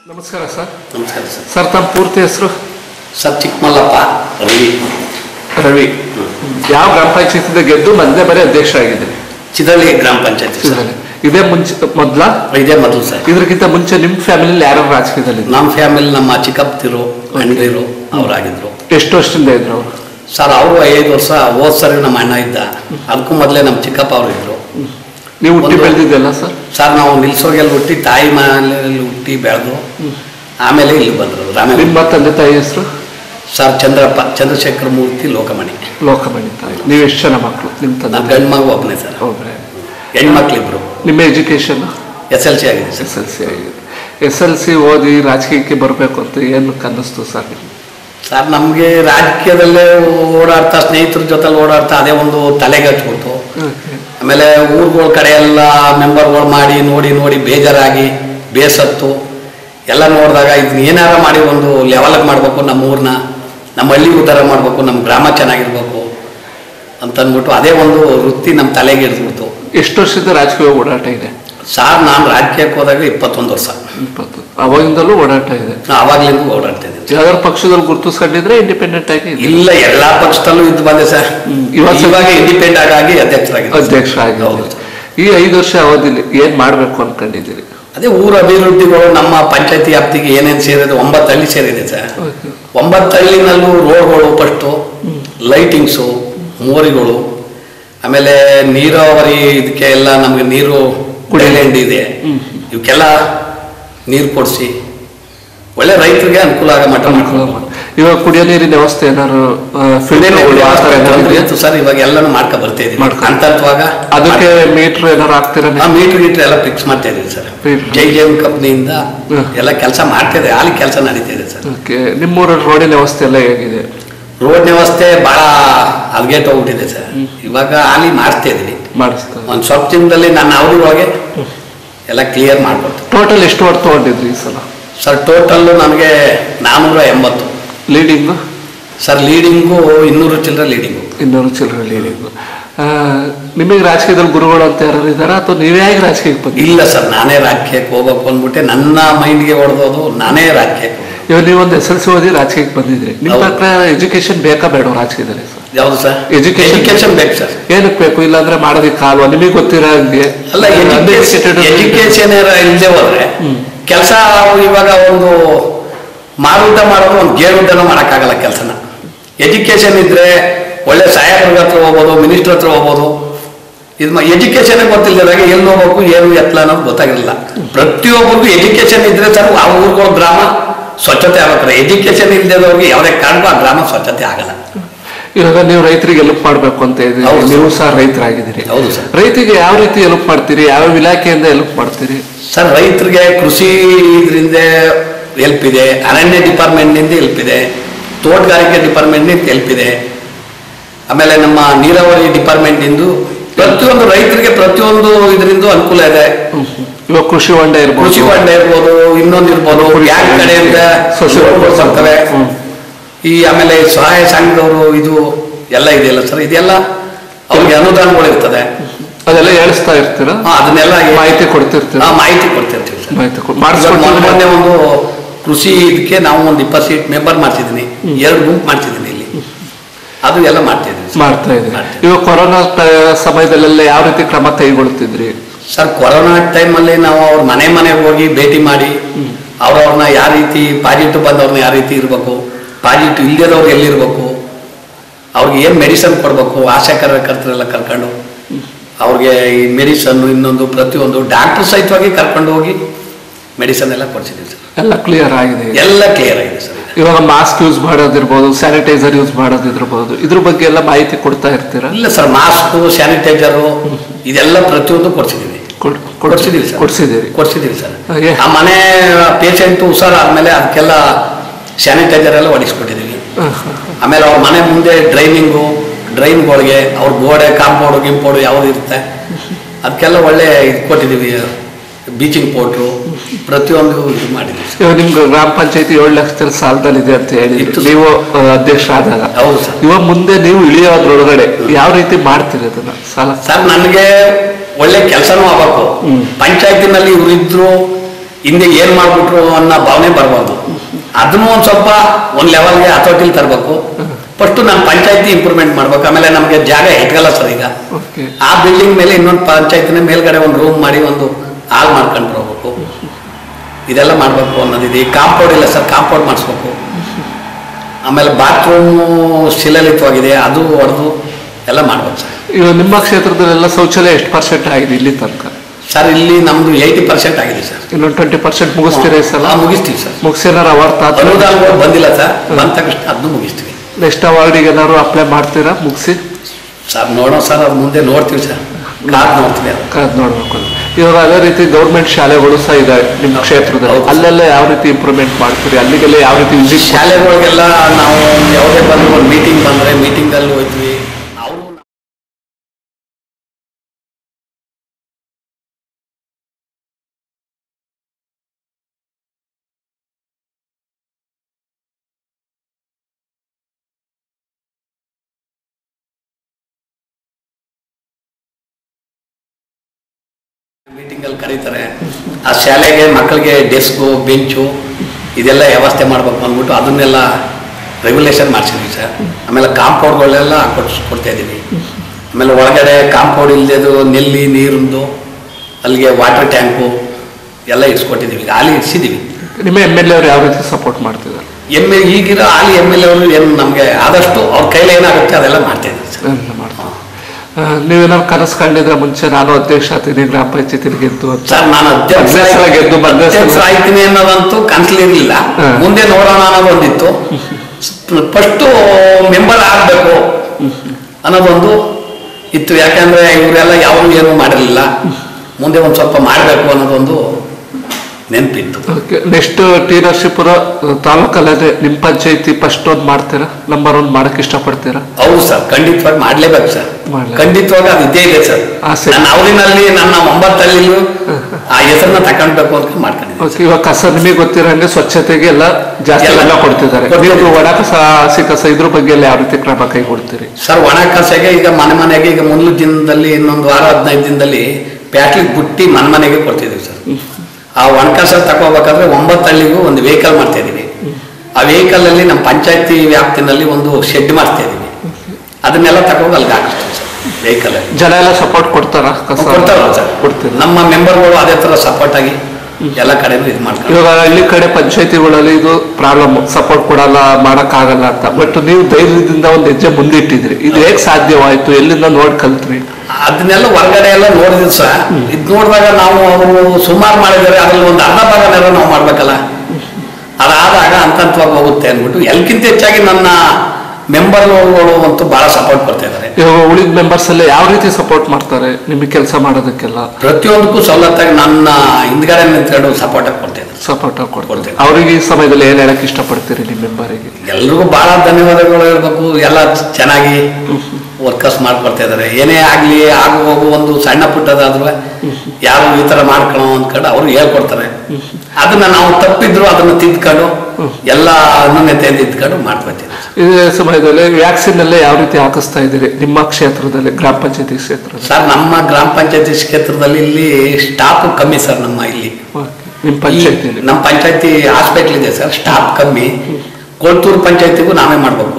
ನಮಸ್ಕಾರ ಸರ್ ನಮಸ್ಕಾರ sir sir ತಮ್ಮ ಪೂರ್ತಿ ಹೆಸರು ಸರ್ ಚಿಕ್ಕಮಲ್ಲಪ್ಪ ರವಿ ರವಿ ಯಾವ ಗ್ರಾಮ ಪಂಚಾಯತಿಂದ ಗೆದ್ದು ಮೊದಲೇ ಬರೀ ಅಧ್ಯಕ್ಷ ಆಗಿದ್ದೀರಿ ಚಿದಳ್ಳಿ ಗ್ರಾಮ ಪಂಚಾಯತಿ ಸರ್ ಇದರಲ್ಲಿ. ಇದೇ ಮುಂಚೆ ಮೊದಲ ಇದೇ ಮೊದಲು ಸರ್ ಇದಕ್ಕಿಂತ ಮುಂಚೆ ನಿಮ್ಮ ಫ್ಯಾಮಿಲಿಯಲ್ಲಿ ಯಾರು ರಾಜಕೀಯದಲ್ಲಿ ನಮ್ಮ ಫ್ಯಾಮಿಲಿ ನಮ್ಮ ಚಿಕ್ಕಪ್ಪತಿರು ಅಣ್ಣದಿರು ಅವರಾಗಿದ್ರು ಎಷ್ಟು ವರ್ಷದಿಂದ ಇದ್ರು ಅವರು ಸರ್ ಅವರು ಐದು ವರ್ಷ ಹೋದ್ ಸರಿ ನಮ್ಮ ಅಣ್ಣ ಇದ್ದ ಅದಕ್ಕೂ ಮೊದಲೇ ನಮ್ಮ ಚಿಕ್ಕಪ್ಪ ಅವರು ಇದ್ರು ನೀವು ಹುಟ್ಟಿ ಒಂದು- ಬೆಳೆದಿದ್ದೆಲ್ಲ ಸರ್ ಸರ್ ನಾವು ನಿಲ್ಸೋಗೆಲ್ಲ ಹುಟ್ಟಿ ತಾಯಿ ಮನೆಯಲ್ಲಿ ಹುಟ್ಟಿ ಬೆಳೆದು ಆಮೇಲೆ ಇಲ್ಲಿ ಬಂದರು ರಾಮೇಶ್ವರ ನಿಮ್ಮ ತಂದೆ ತಾಯಿ ಹೆಸರು ಸರ್ ಚಂದ್ರಪ್ಪ ಚಂದ್ರಶೇಖರ ಮೂರ್ತಿ ಲೋಕಮಣಿ ಲೋಕಮಣಿ ತಾಯಿ ನೀವು ಎಷ್ಟು ಜನ ಮಕ್ಕಳು ನಿಮ್ಮ ನಮ್ಮ ತಂದೆ ಗಂಡು ಮಗು ಒಬ್ಬನೇ ಸರ್ ಒಬ್ಬರೇ ಹೆಣ್ಮಕ್ಳಿಬ್ರು ನಿಮ್ಮ ಎಜುಕೇಶನ್ ಎಸ್ ಎಲ್ ಸಿ ಆಗಿದೆ ಸರ್ ಎಸ್ ಎಲ್ ಸಿ ಆಗಿದೆ ಎಸ್ ಎಲ್ ಸಿ ಓದಿ ರಾಜಕೀಯಕ್ಕೆ ಬರಬೇಕು ಅಂತ ಏನು ಕನಸ್ತು ಸರ್ ನಿಮ್ಗೆ? ಸರ್ ನಮಗೆ ರಾಜಕೀಯದಲ್ಲೇ ಓಡಾಡ್ತಾ ಸ್ನೇಹಿತರ ಜೊತೆಲಿ ಓಡಾಡ್ತಾ ಅದೇ ಒಂದು ತಲೆಗೆ ಹಚ್ಬಿಟ್ಟು ಆಮೇಲೆ ಊರುಗಳ ಕಡೆ ಎಲ್ಲ ಮೆಂಬರ್ಗಳು ಮಾಡಿ ನೋಡಿ ನೋಡಿ ಬೇಜಾರಾಗಿ ಬೇಸತ್ತು ಎಲ್ಲ ನೋಡಿದಾಗ ಇದನ್ನ ಏನಾರ ಮಾಡಿ ಒಂದು ಲೆವೆಲ್ಗೆ ಮಾಡಬೇಕು ನಮ್ಮ ಊರನ್ನ ನಮ್ಮ ಹಳ್ಳಿ ಉದ್ಧಾರ ಮಾಡಬೇಕು ನಮ್ಮ ಗ್ರಾಮ ಚೆನ್ನಾಗಿರ್ಬೇಕು ಅಂತ ಅಂದ್ಬಿಟ್ಟು ಅದೇ ಒಂದು ವೃತ್ತಿ ನಮ್ಮ ತಲೆಗೆ ಹಿಡಿದ್ಬಿಡ್ತು ಎಷ್ಟು ವರ್ಷದ ರಾಜಕೀಯ ಓಡಾಟ ಇದೆ ಸಾರ್ ನಾನು ರಾಜಕೀಯಕ್ಕೆ ಹೋದಾಗ ಇಪ್ಪತ್ತೊಂದು ವರ್ಷ ಇಪ್ಪತ್ತು ಅವಾಗಿಂದಲೂ ಓಡಾಟ ಇದೆ ನಾ ಅವಾಗ್ಲಿಂದ ಓಡಾಡ್ತಾ ಇದ್ದೀನಿ ಯಾವ್ದಾದ್ರು ಪಕ್ಷದಲ್ಲಿ ಗುರುತಿಸ್ಕೊಂಡಿದ್ರೆ ಇಂಡಿಪೆಂಡೆಂಟ್ ಆಗಿ ಇದೆ. ಇಲ್ಲ ಎಲ್ಲಾ ಪಕ್ಷದಲ್ಲೂ ಇದ್ದು ಬಂದೆ ಸರ್ ಹ್ಮ್. ಇವಾಗ ಇವಾಗ ಇಂಡಿಪೆಂಡೆಂಟ್ ಆಗಿ ಅಧ್ಯಕ್ಷರಾಗಿದ್ದೆ ಅಧ್ಯಕ್ಷ ಹೌದು ಆಗಿದೆ ಸರ್. ಈ ಐದು ವರ್ಷ ಅವಧಿಲಿ ಏನ್ ಮಾಡ್ಬೇಕು ಅನ್ಕೊಂಡಿದ್ದೀರಿ ಅದೇ ಊರ ಅಭಿವೃದ್ಧಿಗಳು ನಮ್ಮ ಪಂಚಾಯತಿ ವ್ಯಾಪ್ತಿಗೆ ಏನೇನು ಸೇರಿದೆ ಒಂಬತ್ತು ಹಳ್ಳಿ ಸೇರಿದೆ ಸರ್ ಒಂಬತ್ತು ಹಳ್ಳಿನಲ್ಲೂ ರೋಡ್ಗಳು ಫಸ್ಟು ಲೈಟಿಂಗ್ಸು ಮೋರಿಗಳು ಆಮೇಲೆ ನೀರಾವರಿ ಇದಕ್ಕೆ ಎಲ್ಲ ನಮಗೆ ನೀರು ಕುಡಿಯಲೆಂಡ್ ಇದೆ ಹ್ಮ್. ಇವಕ್ಕೆಲ್ಲ ನೀರು ಕೊಡಿಸಿ ಒಳ್ಳೆ ರೈತರಿಗೆ ಅನುಕೂಲ ಆಗೋ ಮಟ್ಟ ಅನುಕೂಲ ಮಾಡ್ಕೊಂಡು ಮಾಡಿ. ಇವಾಗ ಕುಡಿಯೋ ನೀರಿನ ವ್ಯವಸ್ಥೆ ಏನಾದ್ರು ಫಿಲ್ಟರ್ಗಳು ಆ ಥರ ಏನಾದ್ರು ಇದೆಯಾ? ಇತ್ತು ಸರ್ ಇವಾಗ ಎಲ್ಲಾನು ಮಾಡ್ಕೊ ಬರ್ತಾ ಇದೀವಿ ಮಾಡ್ಕೊ- ಅಂತತ್ವಾಗ ಅದಕ್ಕೆ ಮೀಟರ್ ಏನಾರು ಹಾಕ್ತೀರಾ ಆ ಮೀಟರ್ ಗೀಟರ್ ಎಲ್ಲ ಫಿಕ್ಸ್ ಮಾಡ್ತಾ ಇದೀವಿ ಸರ್ Meter. ಜೈ ಜೈಮ್ ಕಂಪ್ನಿಯಿಂದ ಹ್ಮ್. ಎಲ್ಲ ಕೆಲಸ ಮಾಡ್ತಾ ಇದೆ ಅಲ್ಲಿ ಕೆಲಸ ನಡೀತಾ ಇದೆ ಸರ್ ಓಕೆ ನಿಮ್ಮೂರ ರೋಡಿನ ವ್ಯವಸ್ಥೆ ಎಲ್ಲ ಹೇಗಿದೆ ರೋಡ್ ವ್ಯವಸ್ಥೆ ಬಹಳ ಅಲ್ಗೇಟ್ ಹೋಗ್ಬಿಟ್ಟಿದೆ ಸರ್ ಇವಾಗ ಅಲ್ಲಿ ಮಾಡ್ತಾ ಇದೀವಿ ಮಾಡಿಸ್ತಾರೆ ಒಂದು ಸ್ವಲ್ಪ ದಿನದಲ್ಲಿ ನನ್ನ ಅವ್ರಿಗೊಳಗೆ ಎಲ್ಲ ಕ್ಲಿಯರ್ ಮಾಡ್ಕೊಡ್ತೀನಿ ಟೋಟಲ್ ಎಷ್ಟು ವರ್ಷ ತಗೊಂಡಿದ್ರಿ ಈ ಸಲ ಸರ್ ಟೋಟಲ್ಲು ನನಗೆ ನಾನ್ನೂರ ಎಂಬತ್ತು ಲೀಡಿಂಗು ಸರ್ ಲೀಡಿಂಗು ಇನ್ನೂರು ಚಿಲ್ಲರೆ ಲೀಡಿಂಗು ಇನ್ನೂರು ಚಿಲ್ಲರೆ ಲೀಡಿಂಗು ನಿಮಗೆ ರಾಜಕೀಯದಲ್ಲಿ ಗುರುಗಳು ಅಂತ ಯಾರು ಇದ್ದಾರಾ ಅಥವಾ ನೀವೇ ಆಗಿ ರಾಜಕೀಯಕ್ಕೆ ಬಂದಿ ಇಲ್ಲ ಸರ್ ನಾನೇ ರಾಜಕೀಯಕ್ಕೆ ಹೋಗ್ಬೇಕು ಅಂದ್ಬಿಟ್ಟೆ ನನ್ನ ಮೈಂಡ್ಗೆ ಹೊಡೆದೋದು ನಾನೇ ರಾಜಕೀಯಕ್ಕೆ ಹೋಗ್ಬೇಕು. ಇವಾಗ ನೀವು ಒಂದು ಎಸ್ ಎಲ್ ಸಿ ಓದಿ ರಾಜಕೀಯಕ್ಕೆ ಬಂದಿದ್ರಿ ನಿಮ್ಮ ಹೌದು. ಪ್ರಕಾರ ಎಜುಕೇಶನ್ ಬೇಕಾ ಬೇಡ ರಾಜಕೀಯದಲ್ಲಿ ಸರ್ ಯಾವುದು ಸರ್ Education. ಎಜುಕೇಶನ್ ಬೇಕು ಸರ್ ಏನಕ್ಕೆ ಬೇಕು ಇಲ್ಲಾಂದ್ರೆ ಮಾಡೋದಕ್ಕೆ ಅಲ್ವಾ ನಿಮಗೆ ಗೊತ್ತಿರೋ ಹಂಗೆ ಅಲ್ಲ Uneducated ಎಜುಕೇಶನ್ ಇಲ್ಲದೆ ಹೋದ್ರೆ ಕೆಲಸ ಇವಾಗ ಒಂದು ಮಾರುತ ಮಾಡೋದು ಒಂದು ಗೇರುದ್ದನೂ ಮಾಡೋಕ್ಕಾಗಲ್ಲ ಕೆಲಸನ ಎಜುಕೇಶನ್ ಇದ್ರೆ ಒಳ್ಳೆ ಸಾಹೇಬ್ರ ಹತ್ರ ಹೋಗ್ಬೋದು ಮಿನಿಸ್ಟರ್ ಹತ್ರ ಹೋಗ್ಬೋದು ಇದು ಎಜುಕೇಶನ್ ಗೊತ್ತಿಲ್ಲದಾಗ ಎಲ್ಲಿ ಹೋಗ್ಬೇಕು ಏನು ಎತ್ತಲ ಅನ್ನೋದು ಗೊತ್ತಾಗಿರಲಿಲ್ಲ ಪ್ರತಿಯೊಬ್ಬರಿಗೂ ಎಜುಕೇಶನ್ ಇದ್ರೆ ಸರ್ ಆ ಊರುಗಳ ಗ್ರಾಮ ಸ್ವಚ್ಛತೆ ಆಗ್ಬೇಕು ಎಜುಕೇಶನ್ ಇಲ್ಲದವ್ರಿಗೆ ಯಾವುದೇ ಕಾರಣಕ್ಕೂ ಆ ಗ್ರಾಮ ಸ್ವಚ್ಛತೆ ಆಗಲ್ಲ ಇವಾಗ ನೀವು ರೈತರಿಗೆ ಎಲ್ಪ್ ಮಾಡ್ಬೇಕು ಅಂತ ಇದ್ದೀರಿ ಹೌದು ಸರ್. ನೀವು ಸಹ ರೈತರಾಗಿದ್ದೀರಿ ಹೌದು ಸರ್ ರೈತರಿಗೆ ಯಾವ ರೀತಿ ಎಲ್ಪ್ ಮಾಡ್ತೀರಿ ಯಾವ ಇಲಾಖೆಯಿಂದ ಎಲ್ಪ್ ಮಾಡ್ತೀರಿ ಸರ್ ರೈತರಿಗೆ ಕೃಷಿ ಇದರಿಂದ ಹೆಲ್ಪ್ ಇದೆ ಅರಣ್ಯ ಡಿಪಾರ್ಟ್ಮೆಂಟ್ನಿಂದ ಹೆಲ್ಪ್ ಇದೆ ತೋಟಗಾರಿಕೆ ಡಿಪಾರ್ಟ್ಮೆಂಟ್ನಿಂದ ಹೆಲ್ಪ್ ಇದೆ ಆಮೇಲೆ ನಮ್ಮ ನೀರಾವರಿ ಡಿಪಾರ್ಟ್ಮೆಂಟಿಂದು ಪ್ರತಿಯೊಂದು ರೈತರಿಗೆ ಪ್ರತಿಯೊಂದು ಇದರಿಂದ ಅನುಕೂಲ ಇದೆ ಇವಾಗ ಕೃಷಿ ಹೊಂಡ ಇರ್ಬೋದು ಕೃಷಿ ಹೊಂಡ ಇರ್ಬೋದು ಇನ್ನೊಂದು ಇರ್ಬೋದು ಬ್ಯಾಂಕ್ ಕಡೆಯಿಂದ ಸೊಸೆ ಲೋನ್ಗಳು ಬರ್ತವೆ ಹ್ಮ್. ಈ ಆಮೇಲೆ ಸಹಾಯ ಸಂಘದವರು ಇದು ಎಲ್ಲ ಇದೆಯಲ್ಲ ಸರ್ ಇದೆಲ್ಲ ಅವ್ರಿಗೆ ಅನುದಾನಗಳು ಇರ್ತದೆ ಅದೆಲ್ಲ ಹೇಳಿಸ್ತಾ ಇರ್ತೀರಾ ಹಾ, ಅದನ್ನೆಲ್ಲ ಮಾಹಿತಿ ಕೊಡ್ತಿರ್ತೀರಾ ಹಾ, ಮಾಹಿತಿ ಕೊಡ್ತಿರ್ತೀವಿ ಸರ್ ಮಾಹಿತಿ ಕೊಡ್- ಇವಾಗ ಮಾಡಿಸ್ಕೊಡ್ತೀರಾ? ಮೊನ್ನೆ ಮೊನ್ನೆ ಒಂದು ಕೃಷಿ ಇದಕ್ಕೆ ನಾವು ಒಂದು ಇಪ್ಪತ್ತು ಸೀಟ್ ಮೆಂಬರ್ ಮಾಡ್ತಿದ್ದೀನಿ ಎರಡು ಗುಂಪು ಮಾಡ್ತಿದ್ದೀನಿ ಇಲ್ಲಿ ಅದು ಎಲ್ಲ ಮಾಡ್ತಿದ್ದೀನಿ ಸರ್. ಮಾಡ್ತಾ ಇದ್ರಿ ಮಾಡ್ತೀವಿ. ಇವಾಗ ಕೊರೋನಾ ಟ- ಸಮಯದಲ್ಲೆಲ್ಲ ಯಾವ ರೀತಿ ಕ್ರಮ ಕೈಗೊಳ್ತಿದ್ರಿ ಸರ್ ಕೊರೋನಾ ಟೈಮಲ್ಲಿ ನಾವು ಅವ್ರ ಮನೆ ಮನೆಗೆ ಹೋಗಿ ಭೇಟಿ ಮಾಡಿ ಅವ್ರವ್ರನ್ನ ಯಾವ ರೀತಿ ಪಾಸಿಟಿವ್ ಬಂದವ್ರನ್ನ ಯಾವ ರೀತಿ ಇರಬೇಕು ಪಾಸಿಟಿವ್ ಇಲ್ಲದವ್ರು ಎಲ್ಲಿರ್ಬೇಕು ಅವ್ರಿಗೆ ಏನು ಮೆಡಿಸನ್ ಕೊಡಬೇಕು ಆಶಾ ಕಾರ್ಯಕರ್ತರೆಲ್ಲ ಕರ್ಕೊಂಡು ಅವ್ರಿಗೆ ಈ ಮೆಡಿಸನ್ನು ಇನ್ನೊಂದು ಪ್ರತಿಯೊಂದು ಡಾಕ್ಟರ್ ಸಹಿತವಾಗಿ ಕರ್ಕೊಂಡು ಹೋಗಿ ಮೆಡಿಸನ್ ಎಲ್ಲ ಕೊಡ್ಸಿದ್ದೀವಿ ಸರ್ ಎಲ್ಲ ಕ್ಲಿಯರ್ ಆಗಿದೆ ಎಲ್ಲ ಕ್ಲಿಯರ್ ಆಗಿದೆ ಸರ್ ಈಗ. ಇವಾಗ ಮಾಸ್ಕ್ ಯೂಸ್ ಮಾಡೋದಿರ್ಬೋದು ಸ್ಯಾನಿಟೈಸರ್ ಯೂಸ್ ಮಾಡೋದಿರ್ಬೋದು ಇದ್ರ ಬಗ್ಗೆ ಎಲ್ಲ ಮಾಹಿತಿ ಕೊಡ್ತಾ ಇರ್ತೀರಾ ಇಲ್ಲ ಸರ್ ಮಾಸ್ಕು ಸ್ಯಾನಿಟೈಸರು ಇದೆಲ್ಲ ಪ್ರತಿಯೊಂದು ಕೊಡ್ಸಿದ್ದೀವಿ ಕೊಡ್- ಕೊಡ್ಸಿದ್ದೀವಿ ಸರ್ ಕೊಡ್ಸಿದ್ದೀರಿ ಕೊಡ್ಸಿದ್ದೀವಿ ಸರ್ ಹಾಗೆ? ಆ ಮನೆ ಪೇಷಂಟ್ ಹುಷಾರಾದ್ಮೇಲೆ ಅದಕ್ಕೆಲ್ಲ ಸ್ಯಾನಿಟೈಸರ್ ಎಲ್ಲ ಹೊಡಿಸ್ಕೊಟ್ಟಿದ್ದೀವಿ ಹ, ಹ, ಹ. ಆಮೇಲೆ ಅವ್ರ ಮನೆ ಮುಂದೆ ಡ್ರೈನಿಂಗು ಡ್ರೈನ್ಗಳಿಗೆ ಅವ್ರ ಗೋಡೆ ಕಾಂಪೌಂಡು ಗಿಂಪೌಂಡು ಯಾವುದು ಇರುತ್ತೆ ಅದಕ್ಕೆಲ್ಲ ಒಳ್ಳೆ ಇದು ಕೊಟ್ಟಿದ್ದೀವಿ ಬೀಚಿಂಗ್ ಪೌಡ್ರು ಪ್ರತಿಯೊಂದು ಇದು ಮಾಡಿದ್ದೀವಿ ಸರ್. ಇವಾಗ ನಿಮ್ಗೆ ಗ್ರಾಮ ಪಂಚಾಯತಿ ಏಳು ಲಕ್ಷದ ಸಾಲದಲ್ಲಿದೆ ಅಂತ ಹೇಳಿ ಇತ್ತು. ನೀವು ಆ, ಅಧ್ಯಕ್ಷ ಆದಾಗ ಹೌದು ಸರ್ ಇವಾಗ ಮುಂದೆ ನೀವು ಇಳಿಯೋದ್ರೊಳಗಡೆ ಯಾವ ರೀತಿ ಮಾಡ್ತೀರಿ ಅದನ್ನ ಸಾಲ ಸರ್ ನನಗೆ ಒಳ್ಳೆ ಕೆಲಸನೂ ಆಗಬೇಕು ಹ್ಮ್. ಪಂಚಾಯತಿನಲ್ಲಿ ಇವರಿದ್ರು ಹಿಂದೆ ಏನು ಮಾಡ್ಬಿಟ್ರು ಅನ್ನೋ ಭಾವನೆ ಬರಬಾರ್ದು ಅದನ್ನು ಒಂದು ಸ್ವಲ್ಪ ಒಂದು ಲೆವೆಲ್ಗೆ ಹತೋಟಿಲಿ ತರಬೇಕು ಫಸ್ಟು ನಮ್ಮ ಪಂಚಾಯತಿ ಇಂಪ್ರೂವ್ಮೆಂಟ್ ಮಾಡ್ಬೇಕು ಆಮೇಲೆ ನಮಗೆ ಜಾಗ ಇಟ್ಕಲ್ಲ ಸರ್ ಈಗ ಓಕೆ ಆ ಬಿಲ್ಡಿಂಗ್ ಮೇಲೆ ಇನ್ನೊಂದು ಪಂಚಾಯತಿನ ಮೇಲ್ಗಡೆ ಒಂದು ರೂಮ್ ಮಾಡಿ ಒಂದು ಹಾಲ್ ಮಾಡ್ಕೊಂಡು ಬರಬೇಕು ಇದೆಲ್ಲ ಮಾಡಬೇಕು ಅನ್ನೋದಿದೆ ಈ ಕಾಂಪೌಂಡ್ ಇಲ್ಲ ಸರ್ ಕಾಂಪೌಂಡ್ ಮಾಡಿಸ್ಬೇಕು ಆಮೇಲೆ ಬಾತ್ರೂಮು ಶಿಲಲಿತವಾಗಿದೆ ಅದು ಹೊಡೆದು ಎಲ್ಲ ಮಾಡ್ಬೇಕು ಸರ್ ಇವಾಗ ನಿಮ್ಮ ಕ್ಷೇತ್ರದಲ್ಲೆಲ್ಲ ಶೌಚಾಲಯ ಎಷ್ಟು ಪರ್ಸೆಂಟ್ ಆಗಿದೆ ಇಲ್ಲಿ ತನಕ ಸರ್ ಇಲ್ಲಿ ನಮ್ದು ಏಯ್ಟಿ ಪರ್ಸೆಂಟ್ ಆಗಿದೆ ಸರ್ ಇನ್ನೊಂದು ಟ್ವೆಂಟಿ ಪರ್ಸೆಂಟ್ ಮುಗಿಸ್ತೀರಾ ಈ ಸಲ ಹಾ, ಮುಗಿಸ್ತೀವಿ ಸರ್ ಮುಗಿಸಿನಾರ ಅವಾರ್ಡ್ ಅನುದಾನಗಳು ಬಂದಿಲ್ಲ ಸರ್ ಬಂದ ತಕ್ಷಣ ಅದನ್ನು ಮುಗಿಸ್ತೀವಿ ನೆಕ್ಸ್ಟ್ ಅವಾರ್ಡಿಗೆ ಏನಾದ್ರು ಅಪ್ಲೈ ಮಾಡ್ತೀರಾ ಮುಗಿಸಿ ಸರ್ ನೋಡೋಣ ಸರ್ ಅದು ಮುಂದೆ ನೋಡ್ತೀವಿ ಸರ್ ಕಾದ್ ನೋಡ್ತೀವಿ ಅದು ಕಾದ್ ನೋಡ್ಬೇಕು ಇವಾಗ ಅದೇ ರೀತಿ ಗೌರ್ಮೆಂಟ್ ಶಾಲೆಗಳು ಸಹ ಇದೆ ನಿಮ್ಮ ಕ್ಷೇತ್ರದಲ್ಲಿ ಹೌದು. ಅಲ್ಲೆಲ್ಲ ಯಾವ ರೀತಿ ಇಂಪ್ರೂವ್ಮೆಂಟ್ ಮಾಡ್ತೀರಿ ಅಲ್ಲಿಗೆಲ್ಲ ಯಾವ ರೀತಿ ವಿಸಿಟ್ ಶಾಲೆಗಳಿಗೆಲ್ಲ ನಾವು ಯಾವುದೇ ಬಂದು ಒಂದು ಮೀಟಿಂಗ್ ಬಂದರೆ ಮೀಟಿಂಗಲ್ಲಿ ಹೋಗ್ತೀವಿ ಅವರು ಮೀಟಿಂಗಲ್ಲಿ ಕರೀತಾರೆ ಆ ಶಾಲೆಗೆ ಮಕ್ಕಳಿಗೆ ಡೆಸ್ಕು ಬೆಂಚು ಇದೆಲ್ಲ ವ್ಯವಸ್ಥೆ ಮಾಡ್ಬೇಕು ಅಂದ್ಬಿಟ್ಟು ಅದನ್ನೆಲ್ಲ ರೆಗ್ಯುಲೇಷನ್ ಮಾಡಿಸಿದ್ವಿ ಸರ್ ಆಮೇಲೆ ಕಾಂಪೌಂಡ್ಗಳೆಲ್ಲ ಕೊಡ್ಸ್ ಕೊಡ್ತಾ ಇದ್ದೀವಿ ಆಮೇಲೆ ಒಳಗಡೆ ಕಾಂಪೌಂಡ್ ಇಲ್ಲದೇದು ನೆಲ್ಲಿ ನೀರಿಂದು ಅಲ್ಲಿಗೆ ವಾಟರ್ ಟ್ಯಾಂಕು ಎಲ್ಲ ಇಡ್ಸ್ಕೊಟ್ಟಿದ್ದೀವಿ ಈಗ ಹಾಲಿ ಇಡ್ಸಿದ್ದೀವಿ ನಿಮ್ಮ ಎಮ್ ಎಲ್ ಎ ಅವ್ರು ಯಾವ ರೀತಿ ಸಪೋರ್ಟ್ ಮಾಡ್ತಿದ್ದಾರೆ ಎಮ್ ಎಲ್ ಈಗಿರೋ ಹಾಲಿ ಎಮ್ ಎಲ್ ಎ ಅವರು ಏನು ನಮಗೆ ಆದಷ್ಟು ಅವ್ರ ಕೈಲಿ ಏನಾಗುತ್ತೆ ಅದೆಲ್ಲ ಮಾಡ್ತಾ ಇದ್ದೀವಿ ಸರ್ ಎಲ್ಲ ಮಾಡ್ತಾರೆ ಆ, ನೀವೇನಾದ್ರು ಕನಸು ಕಂಡಿದ್ರೆ ಮುಂಚೆ ನಾನು ಅಧ್ಯಕ್ಷ ಆಗ್ತೀನಿ ಗ್ರಾಮ ಪಂಚಾಯತಿ ಗೆದ್ದು ಅಂತ ಸರ್ ನಾನು ಅಧ್ಯಕ್ಷ ಮೊದ್ಲೇ ಸಲ ಗೆದ್ದು ಮೊದ್ಲೇ ಸಲ- ಅಧ್ಯಕ್ಷ ಆಯ್ತೀನಿ ಅನ್ನೋದಂತೂ ಕನ್ಸ್ಲಿರ್ಲಿಲ್ಲ ಹಾ. ಮುಂದೆ ನೋಡೋಣ ಅನ್ನೋದು ಒಂದಿತ್ತು ಫಸ್ಟು ಮೆಂಬರ್ ಆಗಬೇಕು ಅನ್ನೋದೊಂದು ಇತ್ತು ಯಾಕಂದ್ರೆ ಇವರೆಲ್ಲ ಯಾವ ಏನು ಮಾಡಿರಲಿಲ್ಲ ಮುಂದೆ ಒಂದು ಸ್ವಲ್ಪ ಮಾಡಬೇಕು ಅನ್ನೋದೊಂದು ನೆನಪಿತ್ತು ಓಕೆ ನೆಕ್ಸ್ಟ್ ಟಿ ನರಸೀಪುರ ತಾಲೂಕಲ್ಲದೆ ನಿಮ್ಮ ಪಂಚಾಯತಿ ಫಸ್ಟ್ ಒಂದು ಮಾಡ್ತೀರಾ ನಂಬರ್ ಒನ್ ಮಾಡಕ್ ಇಷ್ಟಪಡ್ತೀರಾ ಹೌದು ಸರ್ ಖಂಡಿತವಾಗಿ ಮಾಡ್ಲೇಬೇಕು ಸರ್ ಮಾಡ್ಲೇಬೇಕು. ಖಂಡಿತವಾಗಿ ಅದು ಇದ್ದೇ ಇದೆ ಸರ್ ಆಸೆ. ನನ್ನ ಅವರಿನಲ್ಲಿ ನನ್ನ ಒಂಬತ್ತಲ್ಲಿಯೂ ಆ ಹೆಸರನ್ನ ತಗೊಂಡ್ಬೇಕು ಅಂತ ಮಾಡ್ಕೊಂಡಿದ್ದೀನಿ ಓಕೆ ಇವಾಗ ಕಸ ನಿಮಗೆ ಗೊತ್ತಿರಂಗೆ ಸ್ವಚ್ಛತೆಗೆ ಎಲ್ಲ ಜಾಸ್ತಿ ಎಲ್ಲ ಗಮನ ಕೊಡ್ತಿದ್ದಾರೆ ಕೊಡ್ತಿದ್ದಾರೆ. ನೀವು ಒಣ ಕಸ ಹಸಿ ಕಸ ಇದ್ರ ಬಗ್ಗೆ ಎಲ್ಲ ಯಾವ ರೀತಿ ಕ್ರಮ ಕೈಗೊಳ್ತೀರಿ ಸರ್ ಒಣ ಕಸಗೆ ಈಗ ಮನೆ ಮನೆಗೆ ಈಗ ಮುಂದಿನ ದಿನದಲ್ಲಿ ಇನ್ನೊಂದು ವಾರ ಹದಿನೈದು ದಿನದಲ್ಲಿ ಪ್ಯಾಟ್ಲಿಗೆ ಬುಟ್ಟಿ ಮನೆ ಮನೆಗೆ ಕೊಡ್ತಿದ್ದೀವಿ ಸರ್ ಆ ಒಣ ಕಸ ತಗೋಬೇಕಾದ್ರೆ ಒಂಬತ್ತು ಹಳ್ಳಿಗೂ ಒಂದು ವೆಹಿಕಲ್ ಮಾಡ್ತಾ ಇದೀವಿ ಆ vehicle ಅಲ್ಲಿ ನಮ್ಮ ಪಂಚಾಯತಿ ವ್ಯಾಪ್ತಿನಲ್ಲಿ ಒಂದು ಶೆಡ್ ಮಾಡ್ತಾ ಇದೀವಿ ಅದನ್ನೆಲ್ಲ ತಗೊಂಡು ಅಲ್ಲಿಗೆ ಹಾಕಿಸ್ತೀವಿ ಸರ್ ವೆಹಿಕಲ್ ಅಲ್ಲಿ ಜನ ಎಲ್ಲ ಸಪೋರ್ಟ್ ಕೊಡ್ತಾರ ಕಸ ಕೊಡ್ತಾರಲ್ಲ ಸರ್ ಕೊಡ್ತೀರ ನಮ್ಮ ಮೆಂಬರ್ಗಳು ಅದೇ ಥರ ಸಪೋರ್ಟ್ ಆಗಿ ಎಲ್ಲ ಕಡೆನೂ ಇದು ಮಾಡ್ತಾರೆ ಇವಾಗ ಹಳ್ಳಿ ಕಡೆ ಪಂಚಾಯತಿಗಳಲ್ಲಿ ಇದು ಪ್ರಾಬ್ಲಮ್ ಸಪೋರ್ಟ್ ಕೊಡಲ್ಲ ಮಾಡಕ್ ಆಗಲ್ಲ ಅಂತ ಬಟ್ ನೀವು ಧೈರ್ಯದಿಂದ ಒಂದು ಹೆಜ್ಜೆ ಮುಂದಿಟ್ಟಿದ್ರಿ ಇದು ಹೇಗ್ ಸಾಧ್ಯವಾಯ್ತು ಎಲ್ಲಿಂದ ನೋಡ್ ಕಲ್ತ್ರಿ ಅದನ್ನೆಲ್ಲ ಹೊರಗಡೆ ಎಲ್ಲ ನೋಡಿದ್ವಿ ಸರ್ ಇದು ನೋಡಿದಾಗ ನಾವು ಅವರು ಸುಮಾರು ಮಾಡಿದ್ದಾರೆ ಅದ್ರಲ್ಲಿ ಒಂದು ಅರ್ಧ ಭಾಗನೆಲ್ಲ ನಾವು ಮಾಡ್ಬೇಕಲ್ಲ ಅದಾದಾಗ ಹಂತ ಹಂತವಾಗಿ ಹೋಗುತ್ತೆ ಅಂದ್ಬಿಟ್ಟು ಎಲ್ಕಿಂತ ಹೆಚ್ಚಾಗಿ ನನ್ನ ಮೆಂಬರ್ಗಳು ಅಂತೂ ಬಹಳ ಸಪೋರ್ಟ್ ಕೊಡ್ತಾ ಇದ್ದಾರೆ ಇವಾಗ ಉಳಿದ ಮೆಂಬರ್ಸ್ ಎಲ್ಲ ಯಾವ ರೀತಿ ಸಪೋರ್ಟ್ ಮಾಡ್ತಾರೆ ನಿಮಗೆ ಕೆಲಸ ಮಾಡೋದಕ್ಕೆಲ್ಲ ಪ್ರತಿಯೊಂದಕ್ಕೂ ಸವಲತ್ತಾಗಿ ನನ್ನ ಹಿಂದ್ಗಡೆ ನಿಂತ್ಕೊಂಡು ಸಪೋರ್ಟ್ ಕೊಡ್ತಾ ಇದ್ದಾರೆ ಸಪೋರ್ಟ್ ಕೊಡ್ತಾರೆ ಕೊಡ್ತೇವೆ. ಅವ್ರಿಗೆ ಈ ಸಮಯದಲ್ಲಿ ಏನ್ ಹೇಳಕ್ ಇಷ್ಟಪಡ್ತೀರಿ ನಿಮ್ಮ ಮೆಂಬರಿಗೆ ಎಲ್ರಿಗೂ ಬಹಳ ಧನ್ಯವಾದಗಳು ಹೇಳ್ಬೇಕು ಎಲ್ಲ ಚೆನ್ನಾಗಿ ವರ್ಕರ್ಸ್ ಮಾಡ್ಕೊಡ್ತಾ ಇದ್ದಾರೆ ಏನೇ ಆಗಲಿ ಆಗು ಹೋಗು ಒಂದು ಸಣ್ಣ ಪುಟ್ಟದಾದ್ರೂ ಯಾರು ಈ ಥರ ಮಾಡ್ಕೊಳ್ಳೋ ಅಂದ್ಕೊಂಡು ಅವರು ಹೇಳ್ಕೊಡ್ತಾರೆ ಅದನ್ನ ನಾವು ತಪ್ಪಿದ್ರು ಅದನ್ನ ತಿದ್ಕೊಂಡು ಎಲ್ಲ ಅನ್ಯೂನ್ಯತೆಯಿಂದ ಇದ್ಕೊಂಡು ಮಾಡ್ಕೊತೀವಿ ಇದೇ ಸಮಯದಲ್ಲಿ ವ್ಯಾಕ್ಸಿನ್ ಎಲ್ಲ ಯಾವ ರೀತಿ ಹಾಕಿಸ್ತಾ ಇದ್ದೀರಿ ನಿಮ್ಮ ಕ್ಷೇತ್ರದಲ್ಲಿ ಗ್ರಾಮ ಪಂಚಾಯತಿ ಕ್ಷೇತ್ರದಲ್ಲಿ ಸರ್ ನಮ್ಮ ಗ್ರಾಮ ಪಂಚಾಯತಿ ಕ್ಷೇತ್ರದಲ್ಲಿ ಇಲ್ಲಿ ಸ್ಟಾಫ್ ಕಮ್ಮಿ ಸರ್ ನಮ್ಮ ಇಲ್ಲಿ Okay. ನಿಮ್ಮ ಪಂಚಾಯತಿಯಲ್ಲಿ ನಮ್ಮ ಪಂಚಾಯತಿ ಹಾಸ್ಪಿಟ್ಲ್ ಇದೆ ಸರ್ ಸ್ಟಾಫ್ ಕಮ್ಮಿ ಕೊಳ್ತೂರು ಪಂಚಾಯತಿಗೂ ನಾವೇ ಮಾಡಬೇಕು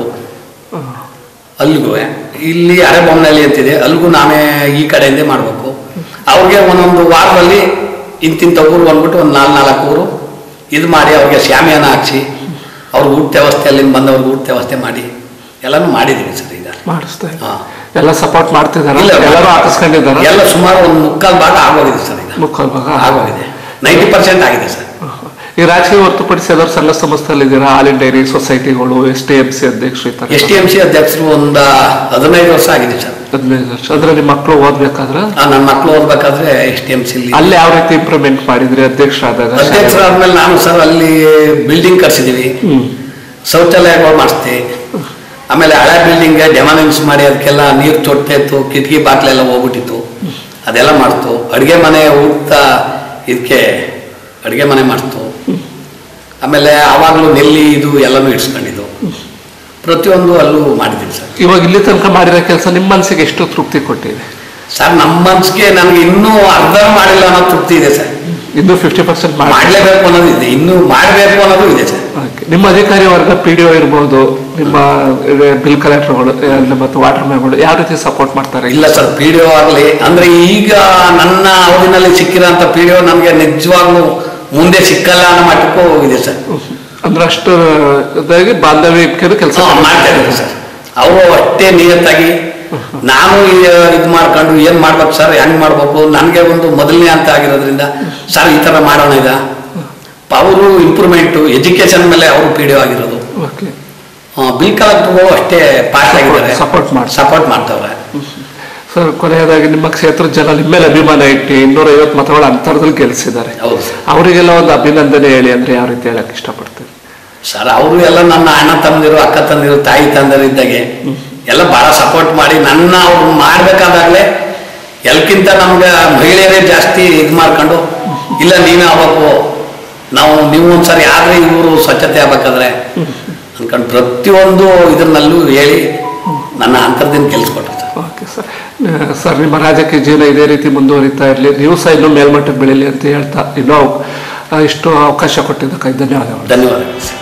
ಅಲ್ಲಿಗೂ ಇಲ್ಲಿ ಅರೆಬೊಮ್ಮನಹಳ್ಳಿ ಅಂತಿದೆ ಅಲ್ಲಿಗೂ ನಾವೇ ಈ ಕಡೆಯಿಂದ ಮಾಡಬೇಕು ಅವ್ರಿಗೆ ಒಂದೊಂದು ವಾರದಲ್ಲಿ ಇಂತಿಂಥ ಊರು ಅಂದ್ಬಿಟ್ಟು ಒಂದು ನಾಲ್ಕು ನಾಲ್ಕು ಊರು ಇದು ಮಾಡಿ ಅವ್ರಿಗೆ ಶಾಮಿಯಾನ ಹಾಕ್ಸಿ ಅವ್ರಿಗೆ ಊಟ ವ್ಯವಸ್ಥೆ ಅಲ್ಲಿಂದ ಬಂದವ್ರಿಗೆ ಊಟ ವ್ಯವಸ್ಥೆ ಮಾಡಿ ಎಲ್ಲನೂ ಮಾಡಿದ್ದೀವಿ ಸರ್ ಈಗ ಮಾಡಿಸ್ತಾ ಇದ್ದಾರೆ. ಹಾಂ ಎಲ್ಲ ಸಪೋರ್ಟ್ ಮಾಡ್ತಿದಾರ ಇಲ್ಲ, ಎಲ್ಲರೂ ಹಾಕಿಸ್ಕೊಂಡಿದಾರ ಎಲ್ಲ ಸುಮಾರು ಒಂದು ಮುಕ್ಕಾಲು ಭಾಗ ಆಗೋಗಿದೆ ಸರ್ ಈಗ ಮುಕ್ಕಾಲ್ ಭಾಗ ಆಗೋಗಿದೆ ನೈಂಟಿ ಪರ್ಸೆಂಟ್ ಆಗಿದೆ ಸರ್ ಈ ರಾಜಕೀಯ ಹೊರತುಪಡಿಸಿ ಯಾವ್ದಾದ್ರು ಸಂಘ ಸಂಸ್ಥೆಯಲ್ಲಿ ಇದ್ದೀರಾ ಹಾಲ್ ಇಂಡ್ ಡೈರಿ ಸೊಸೈಟಿಗಳು ಎಸ್ ಟಿ ಎಂ ಸಿ ಅಧ್ಯಕ್ಷರು ಈ ತರ ಎಸ್ ಟಿ ಎಂ ಸಿ ಅಧ್ಯಕ್ಷರು ಒಂದು ಹದಿನೈದು ವರ್ಷ ಆಗಿದೆ ಸರ್ ಹದಿನೈದು ವರ್ಷ ಅಂದ್ರೆ ನಿಮ್ಮ ಮಕ್ಕಳು ಓದ್ಬೇಕಾದ್ರೆ ಆ, ನನ್ನ ಮಕ್ಕಳು ಓದ್ಬೇಕಾದ್ರೆ ಎಸ್ ಟಿ ಎಂ ಸಿ ಅಲ್ಲಿ ಯಾವ ರೀತಿ ಇಂಪ್ರೂವ್ಮೆಂಟ್ ಮಾಡಿದ್ರಿ ಅಧ್ಯಕ್ಷರಾದಾಗ ಅಧ್ಯಕ್ಷರಾದ್ಮೇಲೆ ನಾನು ಸರ್ ಅಲ್ಲಿ ಬಿಲ್ಡಿಂಗ್ ಕಟ್ಸಿದೀವಿ ಹ್ಮ್ ಶೌಚಾಲಯಗಳು ಮಾಡಿಸ್ತೀವಿ ಆಮೇಲೆ ಹಳೆ ಬಿಲ್ಡಿಂಗ್ಗೆ ಡೆಮಾಲಿನ್ಸ್ ಮಾಡಿ ಅದಕ್ಕೆಲ್ಲ ನೀರು ತೊಟ್ತಾ ಇತ್ತು ಕಿಟಕಿ ಬಾಕ್ಲೆಲ್ಲ ಹೋಗ್ಬಿಟ್ಟಿತ್ತು ಅದೆಲ್ಲ ಮಾಡ್ತು ಅಡುಗೆ ಮನೆ ಊಟ ಇದಕ್ಕೆ ಅಡುಗೆ ಮನೆ ಮಾಡ್ತು ಆಮೇಲೆ ಆವಾಗಲೂ ನೆಲ್ಲಿ ಇದು ಎಲ್ಲನೂ ಇಡ್ಸ್ಕೊಂಡಿದ್ದು ಪ್ರತಿಯೊಂದು ಅಲ್ಲೂ ಮಾಡಿದ್ದೀವಿ ಸರ್ ಇವಾಗ ಇಲ್ಲಿ ತನಕ ಮಾಡಿರೋ ಕೆಲಸ ನಿಮ್ಮ ಮನಸ್ಸಿಗೆ ಎಷ್ಟು ತೃಪ್ತಿ ಕೊಟ್ಟಿದೆ ಸರ್ ನಮ್ಮ ಮನ್ಸಿಗೆ ನನಗೆ ಇನ್ನೂ ಅರ್ಧ ಮಾಡಿಲ್ಲ ಅನ್ನೋ ತೃಪ್ತಿ ಇದೆ ಸರ್ ಇನ್ನು ಫಿಫ್ಟಿ ಪರ್ಸೆಂಟ್ ಮಾಡಿ ಮಾಡಲೇಬೇಕು ಅನ್ನೋದು ಇದೆ ಇನ್ನು ಮಾಡಬೇಕು ಅನ್ನೋದು ಇದೆ ಸರ್ Okay. ನಿಮ್ಮ ಅಧಿಕಾರಿ ವರ್ಗ ಪಿ ಡಿ ಒ ಇರ್ಬೋದು ನಿಮ್ಮ ಬಿಲ್ ಕಲೆಕ್ಟರ್ಗಳು ಮತ್ತು ವಾಟರ್ ಮ್ಯಾನ್ಗಳು ಯಾವ ರೀತಿ ಸಪೋರ್ಟ್ ಮಾಡ್ತಾರೆ ಇಲ್ಲ ಸರ್ ಪಿ ಡಿ ಒ ಆಗಲಿ ಅಂದ್ರೆ ಈಗ ನನ್ನ ಅವಧಿನಲ್ಲಿ ಸಿಕ್ಕಿರೋಂಥ ಪಿ ಡಿ ಒ ನಮಗೆ ನಿಜವಾಗ್ಲೂ ಮುಂದೆ ಸಿಕ್ಕಲ್ಲ ಅನ್ನೋ ಮಟ್ಟಕ್ಕೂ ಇದೆ ಸರ್ ಅಂದ್ರೆ ಅಷ್ಟು ಇದಾಗಿ ಬಾಂಧವ್ಯ ಇಟ್ಕೊಂಡು ಕೆಲಸ ಹಾ, ಮಾಡ್ತಾ ಇದ್ದಾರೆ ಸರ್ ಅವರು ಅಷ್ಟೇ ನಿಯತ್ತಾಗಿ ನಾನು ಇದು ಮಾಡ್ಕೊಂಡು ಏನ್ ಮಾಡ್ಬೇಕು ಸರ್ ಹೆಂಗ್ ಮಾಡ್ಬೇಕು ನನಗೆ ಒಂದು ಮೊದಲನೇ ಅಂತ ಆಗಿರೋದ್ರಿಂದ ಸರ್ ಈ ತರ ಮಾಡೋಣ ಇದ ಅವರು ಇಂಪ್ರೂವ್ಮೆಂಟು ಎಜುಕೇಶನ್ ಮೇಲೆ ಅವರು ಪಿ ಡಿ ಒ ಆಗಿರೋದು ಓಕೆ ಬಿಲ್ ಕಲೆಕ್ಟರ್ಗಳು ಅಷ್ಟೇ ಪಾಸ್ ಆಗಿದ್ದಾರೆ Support ಮಾಡ್ತಾರೆ. ಸಪೋರ್ಟ್ ಮಾಡ್ತಾವ್ರೆ ಸರ್ ಕೊನೆಯದಾಗಿ ನಿಮ್ಮ ಕ್ಷೇತ್ರದ ಜನ ನಿಮ್ಮ ಮೇಲೆ ಅಭಿಮಾನ ಇಟ್ಟು ಇನ್ನೂರ ಐವತ್ತು ಮತಗಳ ಅಂತರದಲ್ಲಿ ಗೆಲ್ಲಿಸಿದ್ದಾರೆ ಹೌದು ಸರ್ ಅವರಿಗೆಲ್ಲ ಒಂದು ಅಭಿನಂದನೆ ಹೇಳಿ ಅಂದ್ರೆ ಯಾವ ರೀತಿ ಹೇಳಕ್ ಇಷ್ಟಪಡ್ತೀರಿ ಸರ್ ಅವರು ಎಲ್ಲ ನನ್ನ ಅಣ್ಣ ತಮ್ಮದಿರು ಅಕ್ಕ ತಂದಿರು ತಾಯಿ ತಂದಿರು ಇದ್ದಾಗೆ ಎಲ್ಲ ಬಹಳ ಸಪೋರ್ಟ್ ಮಾಡಿ ನನ್ನ ಅವ್ರು ಮಾಡ್ಬೇಕಾದಾಗಲೇ ಎಲ್ಕಿಂತ ನಮ್ಗೆ ಮಹಿಳೆಯರೇ ಜಾಸ್ತಿ ಇದು ಮಾಡ್ಕೊಂಡು ಇಲ್ಲ ನೀವೇ ಆಗ್ಬೇಕು ನಾವು ನೀವು ಒಂದ್ಸರಿ ಆದ್ರೆ ಇವರು ಸ್ವಚ್ಛತೆ ಆಗ್ಬೇಕಾದ್ರೆ ಅನ್ಕೊಂಡು ಪ್ರತಿಯೊಂದು ಇದನ್ನಲ್ಲೂ ಹೇಳಿ ನನ್ನ ಅಂತರದಿಂದ ಕೆಲ್ಸ್ಕೊಟ್ರು ಸರ್ ಓಕೆ ಸರ್ ಸರ್ ನಿಮ್ಮ ರಾಜಕೀಯ ಜೀವನ ಇದೇ ರೀತಿ ಮುಂದುವರಿತಾ ಇರಲಿ ನೀವು ಸಹ ಇನ್ನೂ ಮೇಲ್ಮಟ್ಟಕ್ಕೆ ಬೆಳೀಲಿ ಅಂತ ಹೇಳ್ತಾ ಇನ್ನೂ ಅವ್- ಇಷ್ಟು ಅವಕಾಶ ಕೊಟ್ಟಿದ್ದಕ್ಕಾಗಿ ಧನ್ಯವಾದಗಳು ಧನ್ಯವಾದಗಳು ಸರ್